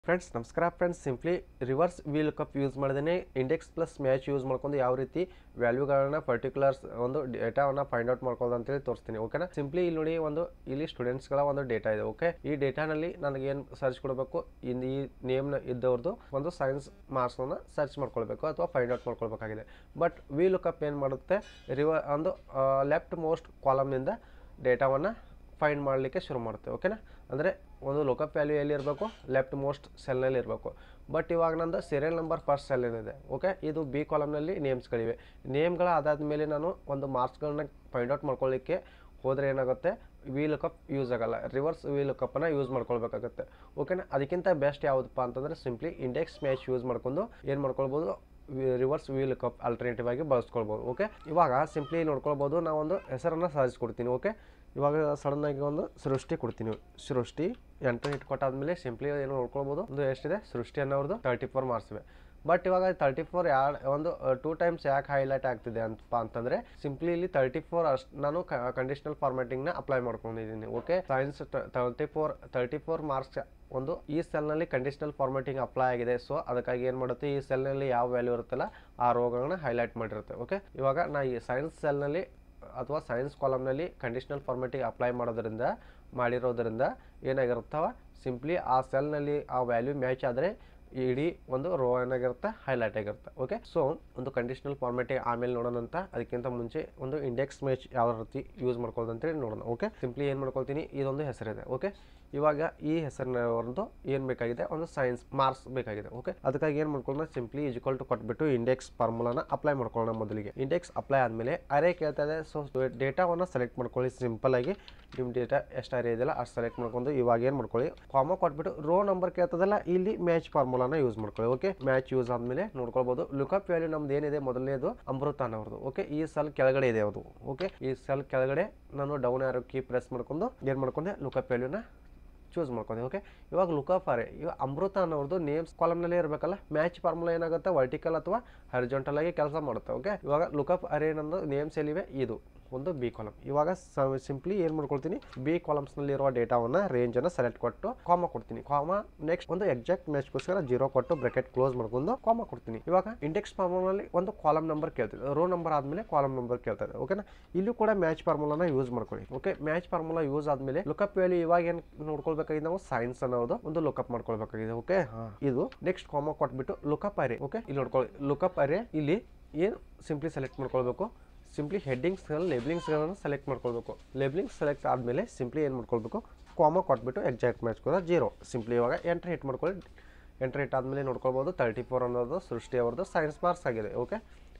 friends ನಮಸ್ಕಾರ friends simply reverse wheel cup use ಮಾಡಿದೇ index plus match use ಮಾಡ್ಕೊಂಡು ಯಾವ ರೀತಿ ವ್ಯಾಲ್ಯೂಗಳನ್ನ ಪರ್ಟಿಕ್ಯುಲರ್ಸ್ ಒಂದು ಡೇಟಾವನ್ನು ಫೈಂಡ್ ಔಟ್ ಮಾಡ್ಕೊಳ್ಳೋದು ಅಂತೇಳಿ ತೋರಿಸ್ತೀನಿ ಓಕೆನಾ ಸಿಂಪ್ಲಿ ಇಲ್ಲಿ ನೋಡಿ ಒಂದು ಇಲ್ಲಿ ಸ್ಟೂಡೆಂಟ್ಸ್ಗಳ ಒಂದು ಡೇಟಾ ಇದೆ ಓಕೆ ಈ ಡೇಟಾನಲ್ಲಿ ನನಗೆ ಏನು ಸರ್ಚ್ ಕೊಡಬೇಕು ಇನ್ ಈ ನೇಮ್ನ ಇದ್ದವ್ರದ್ದು ಒಂದು ಸೈನ್ಸ್ ಮಾರ್ಕ್ಸನ್ನು ಸರ್ಚ್ ಮಾಡ್ಕೊಳ್ಬೇಕು ಅಥವಾ ಫೈಂಡ್ ಔಟ್ ಮಾಡ್ಕೊಳ್ಬೇಕಾಗಿದೆ ಬಟ್ ವೀಲ್ ಕಪ್ ಏನು ಮಾಡುತ್ತೆ ರಿವ ಒಂದು ಲೆಫ್ಟ್ ಮೋಸ್ಟ್ ಕಾಲಮ್ನಿಂದ ಡೇಟಾವನ್ನು ಫೈಂಡ್ ಮಾಡಲಿಕ್ಕೆ ಶುರು ಮಾಡುತ್ತೆ ಓಕೆನಾ ಅಂದರೆ ಒಂದು ಲೋಕಪ್ ವ್ಯಾಲ್ಯೂ ಎಲ್ಲಿ ಇರಬೇಕು ಲೆಫ್ಟ್ ಮೋಸ್ಟ್ ಸೆಲ್ನಲ್ಲಿ ಇರಬೇಕು ಬಟ್ ಇವಾಗ ನಂದು ಸೀರಿಯಲ್ ನಂಬರ್ ಫಸ್ಟ್ ಸೆಲ್ ಏನಿದೆ ಓಕೆ ಇದು ಬಿ ಕಾಲಮ್ನಲ್ಲಿ ನೇಮ್ಸ್ಗಳಿವೆ ನೇಮ್ಗಳ ಆದಾದ ಮೇಲೆ ನಾನು ಒಂದು ಮಾರ್ಕ್ಸ್ಗಳನ್ನ ಫೈಂಡ್ ಔಟ್ ಮಾಡ್ಕೊಳ್ಳಿಕ್ಕೆ ಹೋದರೆ ಏನಾಗುತ್ತೆ ವೀಲ್ ಕಪ್ ಯೂಸ್ ಆಗಲ್ಲ ರಿವರ್ಸ್ ವೀಲ್ ಕಪ್ಪನ್ನು ಯೂಸ್ ಮಾಡ್ಕೊಳ್ಬೇಕಾಗುತ್ತೆ ಓಕೆನಾ ಅದಕ್ಕಿಂತ ಬೆಸ್ಟ್ ಯಾವುದಪ್ಪ ಅಂತಂದರೆ ಸಿಂಪ್ಲಿ ಇಂಡೆಕ್ಸ್ ಮ್ಯಾಚ್ ಯೂಸ್ ಮಾಡ್ಕೊಂಡು ಏನು ಮಾಡ್ಕೊಳ್ಬೋದು ರಿವರ್ಸ್ ವೀಲ್ ಕಪ್ ಆಲ್ಟರ್ನೇಟಿವ್ ಆಗಿ ಬಳಸ್ಕೊಳ್ಬೋದು ಓಕೆ ಇವಾಗ ಸಿಂಪ್ಲಿ ನೋಡ್ಕೊಳ್ಬೋದು ನಾವೊಂದು ಹೆಸರನ್ನು ಸರ್ಚ್ ಕೊಡ್ತೀನಿ ಓಕೆ ಇವಾಗ ಸಡನ್ ಆಗಿ ಒಂದು ಸೃಷ್ಟಿ ಕೊಡ್ತೀನಿ ಸೃಷ್ಟಿ ಎಂಟ್ರಿ ಹಿಟ್ ಕೊಟ್ಟಾದ್ಮೇಲೆ ಸಿಂಪ್ಲಿ ಏನು ನೋಡ್ಕೊಳ್ಬೋದು ಒಂದು ಎಷ್ಟಿದೆ ಸೃಷ್ಟಿ ಅನ್ನೋರ್ದು ತರ್ಟಿ ಫೋರ್ ಮಾರ್ಕ್ಸ್ ಇವೆ ಬಟ್ ಇವಾಗ ತರ್ಟಿ ಫೋರ್ ಯಾರು ಒಂದು ಟೂ ಟೈಮ್ಸ್ ಯಾಕೆ ಹೈಲೈಟ್ ಆಗ್ತಿದೆ ಅಂತಪ್ಪ ಅಂತಂದ್ರೆ ಸಿಂಪ್ಲಿ ಇಲ್ಲಿ ತರ್ಟಿ ಫೋರ್ ಅಷ್ಟು ನಾನು ಕಂಡೀಷನಲ್ ಫಾರ್ಮ್ಯಾಟಿಂಗ್ನ ಅಪ್ಲೈ ಮಾಡ್ಕೊಂಡಿದ್ದೀನಿ okay science thirty four thirty four marks ಒಂದು ಈ ಸೆಲ್ನಲ್ಲಿ ಕಂಡೀಷನಲ್ ಫಾರ್ಮ್ಯಾಟಿಂಗ್ ಅಪ್ಲೈ ಆಗಿದೆ ಸೊ ಅದಕ್ಕಾಗಿ ಏನು ಮಾಡುತ್ತೆ ಈ ಸೆಲ್ನಲ್ಲಿ ಯಾವ ವ್ಯಾಲ್ಯೂ ಇರುತ್ತಲ್ಲ ಆ ರೋಗಗಳನ್ನ ಹೈಲೈಟ್ ಮಾಡಿರುತ್ತೆ ಓಕೆ ಇವಾಗ ನಾ ಈ ಸೈನ್ಸ್ ಸೆಲ್ನಲ್ಲಿ ಅಥವಾ ಸೈನ್ಸ್ ಕಾಲಮ್ನಲ್ಲಿ ಕಂಡೀಷನಲ್ ಫಾರ್ಮ್ಯಾಟಿಂಗ್ ಅಪ್ಲೈ ಮಾಡೋದ್ರಿಂದ ಮಾಡಿರೋದ್ರಿಂದ ಏನಾಗಿರುತ್ತವ ಸಿಂಪ್ಲಿ ಆ ಸೆಲ್ನಲ್ಲಿ ಆ ವ್ಯಾಲ್ಯೂ ಮ್ಯಾಚ್ ಆದರೆ ಇಡೀ ಒಂದು ರೋ ಏನಾಗಿರುತ್ತೆ ಹೈಲೈಟ್ ಆಗಿರುತ್ತೆ ಓಕೆ ಸೊ ಒಂದು ಕಂಡೀಷನಲ್ ಫಾರ್ಮ್ಯಾಟಿಂಗ್ ಆಮೇಲೆ ನೋಡೋಣ ಅಂತ ಅದಕ್ಕಿಂತ ಮುಂಚೆ ಒಂದು ಇಂಡೆಕ್ಸ್ ಮ್ಯಾಚ್ ಯಾವ ರೀತಿ ಯೂಸ್ ಮಾಡ್ಕೊಳ್ಳೋದು ಅಂತೇಳಿ ನೋಡೋಣ ಓಕೆ ಸಿಂಪ್ಲಿ ಏನು ಮಾಡ್ಕೊಳ್ತೀನಿ ಇದೊಂದು ಹೆಸರಿದೆ ಓಕೆ ಇವಾಗ ಈ ಹೆಸರಿನ ಒಂದು ಏನು ಬೇಕಾಗಿದೆ ಒಂದು ಸೈನ್ಸ್ ಮಾರ್ಕ್ಸ್ ಬೇಕಾಗಿದೆ ಓಕೆ ಅದಕ್ಕಾಗಿ ಏನು ಮಾಡ್ಕೊಳ್ಳೋಣ ಸಿಂಪ್ಲಿ ಈಜ್ವಲ್ ಟು ಕೊಟ್ಬಿಟ್ಟು ಇಂಡೆಕ್ಸ್ ಫಾರ್ಮುಲಾನ ಅಪ್ಲೈ ಮಾಡ್ಕೊಳ್ಳೋಣ ಮೊದಲಿಗೆ ಇಂಡೆಕ್ಸ್ ಅಪ್ಲೈ ಆದಮೇಲೆ ಅರೇ ಕೇಳ್ತಾ ಇದೆ ಸೊ ಡೇಟಾವನ್ನು ಸೆಲೆಕ್ಟ್ ಮಾಡ್ಕೊಳ್ಳಿ ಸಿಂಪಲ್ ಆಗಿ ನಿಮ್ಮ ಡೇಟಾ ಎಷ್ಟು ಅರೇ ಇದೆಯಲ್ಲ ಅಷ್ಟು ಸೆಲೆಕ್ಟ್ ಮಾಡ್ಕೊಂಡು ಇವಾಗ ಏನು ಮಾಡ್ಕೊಳ್ಳಿ ಕಾಮ ಕೊಟ್ಬಿಟ್ಟು ರೋ ನಂಬರ್ ಕೇಳ್ತದಲ್ಲ ಇಲ್ಲಿ ಮ್ಯಾಚ್ ಫಾರ್ಮುಲಾನ ಯೂಸ್ ಮಾಡ್ಕೊಳ್ಳಿ ಓಕೆ ಮ್ಯಾಚ್ ಯೂಸ್ ಆದಮೇಲೆ ನೋಡ್ಕೊಳ್ಬೋದು ಲುಕಪ್ ವ್ಯಾಲ್ಯೂ ನಮ್ದು ಏನಿದೆ ಮೊದಲನೇದು ಅಮೃತ ಅನ್ನೋರ್ದು ಓಕೆ ಈ ಸೆಲ್ ಕೆಳಗಡೆ ಇದೆ ಅದು ಓಕೆ ಈ ಸೆಲ್ ಕೆಳಗಡೆ ನಾನು ಡೌನ್ ಆರೋ ಕೀ ಪ್ರೆಸ್ ಮಾಡ್ಕೊಂಡು ಏನು ಮಾಡ್ಕೊಂಡೆ ಲುಕಪ್ ವ್ಯಾಲ್ಯೂನ ಚೂಸ್ ಮಾಡ್ಕೊಂಡೆ ಓಕೆ ಇವಾಗ ಲುಕಪ್ ಅರೆ ಇವಾಗ ಅಮೃತ ಅನ್ನೋರ್ದು ನೇಮ್ಸ್ ಕಾಲಮ್ನಲ್ಲೇ ಇರಬೇಕಲ್ಲ ಮ್ಯಾಚ್ ಫಾರ್ಮುಲಾ ಏನಾಗುತ್ತೆ ವರ್ಟಿಕಲ್ ಅಥವಾ ಹರಿಜಾಂಟಲ್ ಆಗಿ ಕೆಲಸ ಮಾಡುತ್ತೆ ಓಕೆ ಇವಾಗ ಲುಕಪ್ ಅರೆ ನಂದು ನೇಮ್ಸ್ ಎಲ್ಲಿವೆ ಇದು ಒಂದು ಬಿ ಕಾಲಮ್ ಇವಾಗ ಸಿಂಪ್ಲಿ ಏನು ಮಾಡ್ಕೊಳ್ತೀನಿ ಬಿ ಕಾಲಮ್ಸ್ನಲ್ಲಿ ಇರುವ ಡೇಟಾವನ್ನು ರೇಂಜನ್ನು ಸೆಲೆಕ್ಟ್ ಕೊಟ್ಟು ಕಾಮ ಕೊಡ್ತೀನಿ ಕಾಮ ನೆಕ್ಸ್ಟ್ ಒಂದು ಎಕ್ಸಾಕ್ಟ್ ಮ್ಯಾಚ್ಗೋಸ್ಕರ ಜೀರೋ ಕೊಟ್ಟು ಬ್ರೆಕೆಟ್ ಕ್ಲೋಸ್ ಮಾಡ್ಕೊಂಡು ಕಾಮ ಕೊಡ್ತೀನಿ ಇವಾಗ ಇಂಡೆಕ್ಸ್ ಫಾರ್ಮುಲಾನಲ್ಲಿ ಒಂದು ಕಾಲಮ್ ನಂಬರ್ ಕೇಳ್ತದೆ ರೋ ನಂಬರ್ ಆದಮೇಲೆ ಕಾಲಮ್ ನಂಬರ್ ಕೇಳ್ತದೆ ಓಕೆನಾ ಇಲ್ಲೂ ಕೂಡ ಮ್ಯಾಚ್ ಫಾರ್ಮುಲಾನ ಯೂಸ್ ಮಾಡ್ಕೊಳ್ಳಿ ಓಕೆ ಮ್ಯಾಚ್ ಫಾರ್ಮುಲಾ ಯೂಸ್ ಆದಮೇಲೆ ಲುಕಪ್ ವ್ಯಾಲ್ಯೂ ಇವಾಗ ಏನು ನೋಡ್ಕೊಳ್ಬೇಕಾಗಿದೆ ನಾವು ಸೈನ್ಸ್ ಅನ್ನೋದು ಒಂದು ಲುಕಪ್ ಮಾಡ್ಕೊಳ್ಬೇಕಾಗಿದೆ ಓಕೆ ಇದು ನೆಕ್ಸ್ಟ್ ಕಾಮ ಕೊಟ್ಬಿಟ್ಟು ಲುಕಪ್ ಅರೆ ಓಕೆ ಇಲ್ಲಿ ನೋಡ್ಕೊಳ್ಳಿ ಲುಕಪ್ ಅರೆ ಇಲ್ಲಿ ಏನು ಸಿಂಪ್ಲಿ ಸೆಲೆಕ್ಟ್ ಮಾಡ್ಕೊಳ್ಬೇಕು ಸಿಂಪ್ಲಿ ಹೆಡ್ಡಿಂಗ್ಸ್ಗಳು ಲೇಬ್ಲಿಂಗ್ಸ್ಗಳನ್ನು ಸೆಲೆಕ್ಟ್ ಮಾಡ್ಕೊಳ್ಬೇಕು ಲೇಬ್ಲಿಂಗ್ಸ್ ಸೆಲೆಕ್ಟ್ ಆದಮೇಲೆ ಸಿಂಪ್ಲಿ ಏನು ಮಾಡ್ಕೊಳ್ಬೇಕು ಕಾಮ ಕೊಟ್ಬಿಟ್ಟು ಎಕ್ಸಾಕ್ಟ್ ಮ್ಯಾಚ್ ಕೂಡ ಜೀರೋ ಸಿಂಪ್ಲಿ ಇವಾಗ ಎಂಟ್ರಿ ಹಿಟ್ ಮಾಡ್ಕೊಳ್ಳಿ ಎಂಟ್ರಿ ಹಿಟ್ ಆದಮೇಲೆ ನೋಡ್ಕೊಳ್ಬೋದು ತರ್ಟಿ ಫೋರ್ ಅನ್ನೋದು ಸೃಷ್ಟಿ ಅವ್ರದ್ದು ಸೈನ್ಸ್ ಮಾರ್ಕ್ಸ್ ಆಗಿದೆ ಓಕೆ